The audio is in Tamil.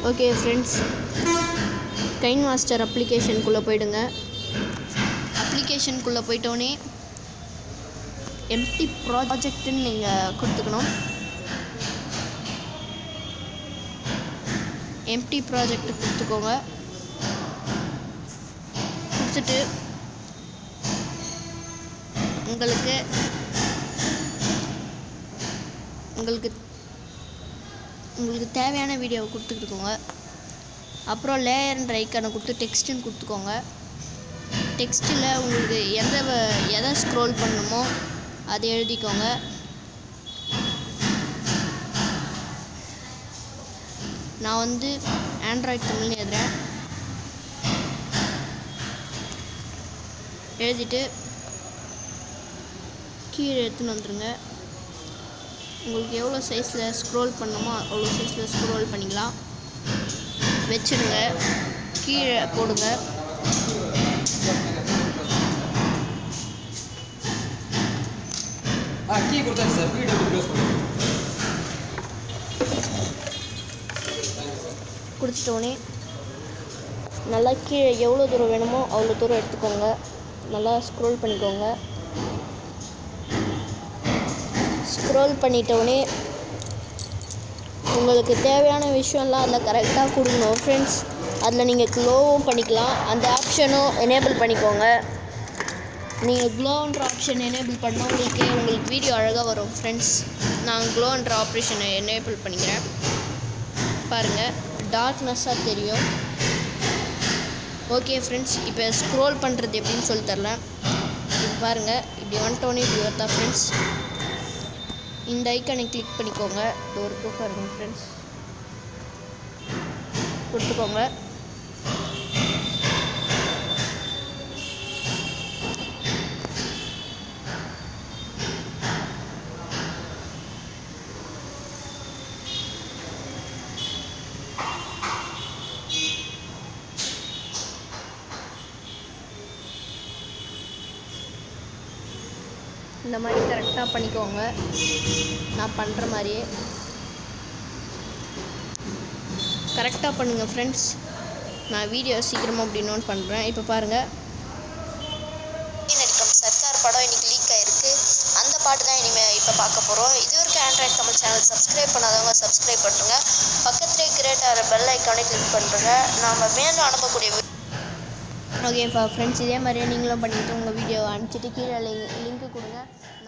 ஓகே ஃப்ரெண்ட்ஸ் கைன் மாஸ்டர் அப்ளிகேஷனுக்குள்ளே போயிடுங்க அப்ளிகேஷனுக்குள்ளே போயிட்டோன்னே எம்டி ப்ராஜெக்ட்டுன்னு நீங்கள் கொடுத்துக்கணும் எம்டி ப்ராஜெக்ட் கொடுத்துக்கோங்க கொடுத்துட்டு உங்களுக்கு உங்களுக்கு உங்களுக்கு தேவையான வீடியோவை கொடுத்துக்கிட்டுக்கோங்க அப்புறம் லேயர்ன்ற ஐக்கானை கொடுத்து டெக்ஸ்ட்டுன்னு கொடுத்துக்கோங்க டெக்ஸ்ட்டில் உங்களுக்கு எந்த வ- எதை ஸ்க்ரோல் பண்ணணுமோ அதை எழுதிக்கோங்க நான் வந்து ஆண்ட்ராய்ட் தமிழ்னு எழுதுறேன் எழுதிட்டு கீழே எடுத்துன்னு வந்துருங்க உங்களுக்கு எவ்வளோ சைஸில் ஸ்க்ரோல் பண்ணணுமோ அவ்வளோ சைஸில் ஸ்க்ரோல் பண்ணிக்கலாம் வச்சிடுங்க கீழே போடுங்க ஆ கீ கொடுத்தாச்சு சார் வீடியோ க்ளோஸ் பண்ணுங்க கொடுத்துட்டோன்னே நல்லா கீழே எவ்வளோ தூரம் வேணுமோ அவ்வளோ தூரம் எடுத்துக்கோங்க நல்லா ஸ்க்ரோல் பண்ணிக்கோங்க ஸ்க்ரோல் பண்ணிட்டோடனே உங்களுக்கு தேவையான விஷயம்லாம் அதில் கரெக்டாக கொடுக்கணும் ஃப்ரெண்ட்ஸ் அதில் நீங்கள் க்ளோவும் பண்ணிக்கலாம் அந்த ஆப்ஷனும் எனேபிள் பண்ணிக்கோங்க நீங்கள் க்ளோன்ற ஆப்ஷன் எனேபிள் பண்ணால் உங்களுக்கு உங்களுக்கு வீடியோ அழகாக வரும் ஃப்ரெண்ட்ஸ் நான் க்ளோன்ற ஆப்ரேஷனை எனேபிள் பண்ணிக்கிறேன் பாருங்கள் டார்க்னஸ்ஸாக தெரியும் ஓகே ஃப்ரெண்ட்ஸ் இப்போ ஸ்க்ரோல் பண்ணுறது எப்படின்னு சொல்லி தரலாம் இப்போ பாருங்கள் இப்படி வந்துட்டோன்னே இப்படி வருதா ஃப்ரெண்ட்ஸ் இந்த ஐக்கனை கிளிக் பண்ணிக்கோங்க இது ஒரு ப்ரூஃப் பாருங்க ஃப்ரெண்ட்ஸ் கொடுத்துக்கோங்க இந்த மாதிரி கரெக்டாக பண்ணிக்கோங்க நான் பண்ணுற மாதிரியே கரெக்டாக பண்ணுங்கள் ஃப்ரெண்ட்ஸ் நான் வீடியோ சீக்கிரமாக அப்படி நோட் பண்ணுறேன் இப்போ பாருங்கள் நடிக்கும் சர்க்கார் படம் இன்னைக்கு லீக் ஆயிருக்கு அந்த பாட்டு தான் இனிமேல் இப்போ பார்க்க போகிறோம் இது வரைக்கும் ஆண்ட்ராய்ட் தமிழ் சேனல் சப்ஸ்கிரைப் பண்ணாதவங்க சப்ஸ்கிரைப் பண்ணுங்க பக்கத்துலேயே கிரேட் பெல் ஐக்கானே கிளிக் பண்ணுறங்க நாம் மேலும் அனுப்பக்கூடிய வி- ஓகேப்பா ஃப்ரெண்ட்ஸ் இதே மாதிரியே நீங்களும் பண்ணிவிட்டு உங்கள் வீடியோவை அனுப்பிச்சிட்டு கீழே லிங்க் லிங்க்கு கொடுங்க